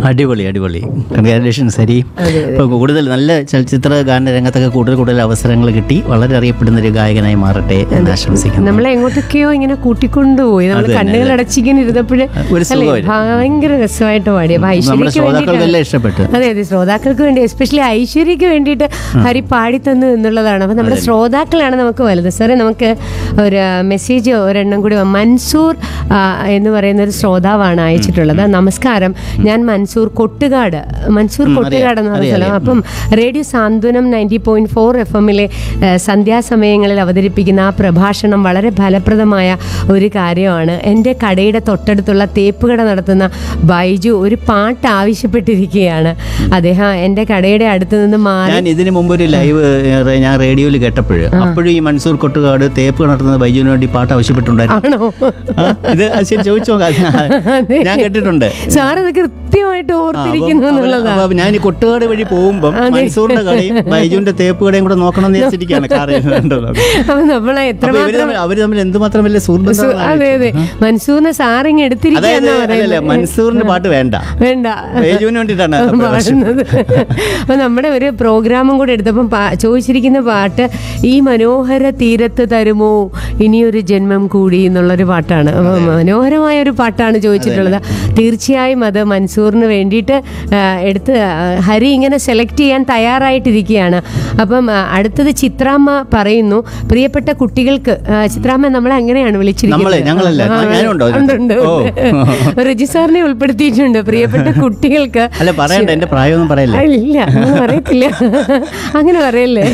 അടിപൊളി അടിപൊളി കൺഗ്രാറ്റുലേഷൻസ് ഹരി ഇപ്പോൾ കൂടുതൽ നല്ല ചലച്ചിത്ര ഗാന രംഗത്തൊക്കെ കൂടുതൽ കൂടുതൽ അവസരങ്ങൾ കിട്ടി വളരെ അറിയപ്പെടുന്ന ഒരു ഗായകനായി മാറട്ടെ എന്ന് ആശംസിക്കുന്നു നമ്മളെ എങ്ങോട്ടൊക്കെയോ ഇങ്ങനെ കൂട്ടിക്കൊണ്ടുപോയി നമ്മൾ അത് തന്നെ, കണ്ണുകൾ അതെ. അടച്ചിങ്ങനെ ഇരുന്നപ്പോഴ് ഒരു സുഖമായിരുന്നു. ഭയങ്കര രസമായിട്ട് പാടി അപ്പൊ നമ്മുടെ ഐശ്വര്യക്ക് ശ്രോതാക്കൾക്കെല്ലാം വേണ്ടിയിട്ട് ഇഷ്ടപ്പെട്ടു അതെ അതെ ശ്രോതാക്കൾക്ക് വേണ്ടി എസ്പെഷ്യലി ഐശ്വര്യക്ക് വേണ്ടിയിട്ട് ഹരി പാടി തന്നു എന്നുള്ളതാണ് അപ്പൊ നമ്മുടെ ശ്രോതാക്കളാണ് നമുക്ക് വലുത് സാറേ നമുക്ക് ഒരു മെസ്സേജ് ഒരെണ്ണം കൂടി വ- മൻസൂർ ആ, എന്ന് പറയുന്ന ഒരു ശ്രോതാവാണ് അയച്ചിട്ടുള്ളത് നമസ്കാരം ഞാൻ മൻസൂർ കൊട്ടുകാട് മൻസൂർ കൊട്ടുകാട് എന്ന് പറഞ്ഞ സ്ഥലം അപ്പം radio Santhwanam ninety point four F എമ്മിലെ സന്ധ്യാസമയങ്ങളിൽ അവതരിപ്പിക്കുന്ന ആ പ്രഭാഷണം വളരെ ഫലപ്രദമായ ഒരു കാര്യമാണ് എൻ്റെ കടയുടെ തൊട്ടടുത്തുള്ള തേപ്പുകട നടത്തുന്ന ബൈജു ഒരു പാട്ട് ആവശ്യപ്പെട്ടിരിക്കുകയാണ് അദ്ദേഹം എൻ്റെ കടയുടെ അടുത്ത് നിന്ന് മാറി ഞാൻ ഇതിന് മുമ്പ് ഒരു ലൈവ് ഞാൻ റേഡിയോയിൽ കേട്ടപ്പോഴ് അപ്പോഴും ഈ മൻസൂർ കൊട്ടുകാട് തേപ്പ് നടത്തുന്ന ബൈജുവിന് വേണ്ടി പാട്ട് ആവശ്യപ്പെട്ടുണ്ടായിരുന്നു ആണോ ആ, ഇത് അത് ശരി ചോദിച്ചോ അതെ. ഞാൻ കേട്ടിട്ടുണ്ട് സാർ അത് കൃത്യമായിട്ട് ഓർത്തിരിക്കുന്നു എന്നുള്ളതാണ് അപ്പൊ ഞാൻ ഈ കൊട്ടുകാട് വഴി പോകുമ്പോൾ മൻസൂറിന്റെ കടയും ബൈജുവിന്റെ തേപ്പ് കടയും കൂടെ നോക്കണം എന്ന് വിചാരിച്ചിരിക്കുകയാണ് കാറിൽ അപ്പൊ നമ്മളെ അപ്പൊ ഇവര് എത്രമാത്രം തമ്മിൽ അവര് തമ്മിൽ എന്തുമാത്രം വലിയ സു- സുഹൃത്തുക്കളാണ് അതെ അതെ മൻസൂറിനെ സാറിങ് അതായത് എടുത്തിരിക്കുകയെന്നാ അല്ലല്ല പറയുന്നത് മൻസൂറിന്റെ പാട്ട് വേണ്ട വേണ്ട ബൈജുവിന് വേണ്ടിയിട്ടാണ് ആ പ്രവേശനം. പാടുന്നത് അപ്പൊ നമ്മുടെ ഒരു പ്രോഗ്രാമും കൂടെ എടുത്തപ്പം പാ- ചോദിച്ചിരിക്കുന്ന പാട്ട് ഈ മനോഹര തീരത്ത് തരുമോ ഇനിയൊരു ജന്മം കൂടി എന്നുള്ളൊരു പാട്ടാണ് അപ്പൊ മനോഹരമായ ഒരു പാട്ടാണ് ചോദിച്ചിട്ടുള്ളത് തീർച്ചയായും അത് മൻസൂറിന് വേണ്ടിയിട്ട് ആ, എടുത്ത് ആ, ഹരി ഇങ്ങനെ സെലക്ട് ചെയ്യാൻ തയ്യാറായിട്ടിരിക്കുകയാണ് അപ്പം ആ, അടുത്തത് ചിത്രാമ്മ പറയുന്നു പ്രിയപ്പെട്ട കുട്ടികൾക്ക് ആ, ചിത്രാമ്മ നമ്മളെ അങ്ങനെയാണ് വിളിച്ചിരിക്കുന്നത് നമ്മളെ, ഞങ്ങളല്ല. ആ, ഞാനുണ്ടോ ഉണ്ട്, അതിനകത്ത്? ഉണ്ട്, ഉണ്ട്. രജി സാറിനെ ഉൾപ്പെടുത്തിയിട്ടുണ്ട് പ്രിയപ്പെട്ട കുട്ടികൾക്ക് അല്ല പറയണ്ട എന്റെ പ്രായമൊന്നും പറയല്ലേ ആ, ഇല്ല അങ്ങനെ പറയത്തില്ല അങ്ങനെ പറയല്ലേ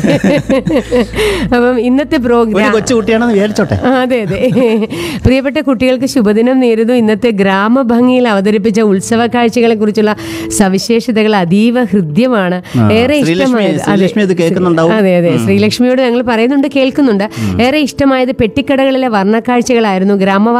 അപ്പം ഇന്നത്തെ ഒരു പ്രോഗ്രാം കൊച്ചു കുട്ടിയാണെന്ന് വിചാരിച്ചോട്ടെ ആ, അതെ അതെ പ്രിയപ്പെട്ട കുട്ടികൾക്ക് ശുഭദിനം നേരുന്നു ഇന്നത്തെ ഗ്രാമഭംഗിയിൽ അവതരിപ്പിച്ച ഉത്സവ കാഴ്ചകളെ കുറിച്ചുള്ള സവിശേഷതകൾ അതീവ ഹൃദ്യമാണ് ഏറെ ശ്രീലക്ഷ്മി- ഇഷ്ടമായത് അതെ. ശ്രീലക്ഷ്മി ഇത് കേൾക്കുന്നുണ്ടാവും. അതെ അതെ ശ്രീലക്ഷ്മിയോട് ഞങ്ങൾ പറയുന്നുണ്ട് കേൾക്കുന്നുണ്ട് ഏറെ ഇഷ്ടമായത് പെട്ടിക്കടകളിലെ വർണ്ണക്കാഴ്ചകളായിരുന്നു ഗ്രാമവാ